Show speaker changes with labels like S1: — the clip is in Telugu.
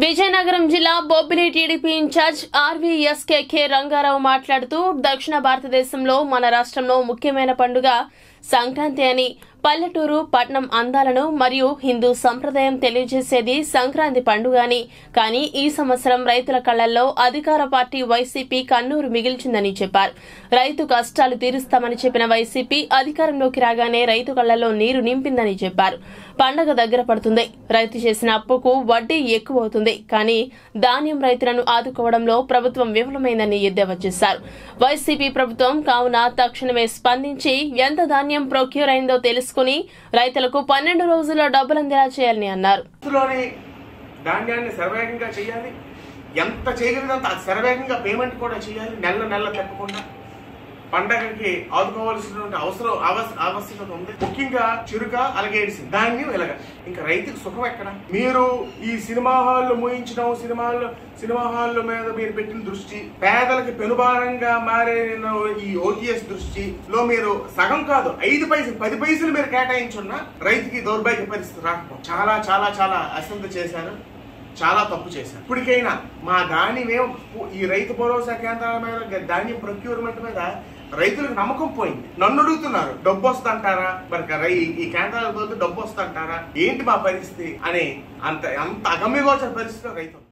S1: విజయనగరం జిల్లా Bobbili TDP incharge RVSKK Rangarao మాట్లాడుతూ దక్షిణ భారతదేశంలో మన రాష్ట్రంలో ముఖ్యమైన పండుగ సంక్రాంతి అని పల్లెటూరు పట్నం అందాలను మరియు హిందూ సంప్రదాయం తెలియజేసేది సంక్రాంతి పండుగ అని కానీ ఈ సంవత్సరం రైతుల కళ్లల్లో అధికార పార్టీ వైసీపీ కన్నూరు మిగిల్చిందని చెప్పారు రైతు కష్టాలు తీరుస్తామని చెప్పిన వైసీపీ అధికారంలోకి రాగానే రైతు కళ్లలో నీరు నింపిందని చెప్పారు పండగ దగ్గర పడుతుంది రైతు చేసిన అప్పుకు వడ్డీ ఎక్కువ అవుతుంది కానీ ధాన్యం రైతులను ఆదుకోవడంలో ప్రభుత్వం విఫలమైందని ఎద్దేవా చేశారు వైసీపీ ప్రభుత్వం కావున తక్షణమే స్పందించి ఎంత ధాన్యం ప్రొక్యూర్ అయిందో తెలుసుకుని రైతులకు పన్నెండు రోజుల్లో డబ్బులు అందేలా చేయాలని అన్నారు
S2: లోనే ధాన్యాన్ని శరవేగంగా చేయాలి ఎంత చేయగలిగినంత అది శరవేగంగా పేమెంట్ కూడా చేయాలి నెల నెల తప్పకుండా పండగకి ఆదుకోవాల్సినటువంటి అవసరం ఆవస్- ఆవశ్యకత ఉంది ముఖ్యంగా చురుక అలాగే ఎడిసింది ధాన్యం ఇలాగ ఇంకా రైతుకు సుఖం ఎక్కడ మీరు ఈ సినిమా హాల్లో మూయించడం సినిమాల్లో సినిమా హాల్ మీద మీరు పెట్టిన దృష్టి పేదలకి పెనుభారంగా మారిన ఈ ఓటీఎస్ దృష్టిలో మీరు సగం కాదు ఐదు పైసలు పది పైసలు మీరు కేటాయించున్న రైతుకి దౌర్భాగ్య పరిస్థితి రాకపో చాలా చాలా చాలా అశ్రద్ధ చేశారు చాలా తప్పు చేశారు ఇప్పటికైనా మా ధాన్యం ఈ రైతు భరోసా కేంద్రాల మీద ధాన్యం ప్రొక్యూర్మెంట్ మీద రైతులకు నమ్మకం పోయింది నన్ను అడుగుతున్నారు డబ్బు వస్తుంటారా మరి రై- ఈ కేంద్రాలకు పోతే డబ్బు వస్తుంటారా ఏంటి మా పరిస్థితి అని అంత అంత అగమ్యగోచర పరిస్థితిలో రైతు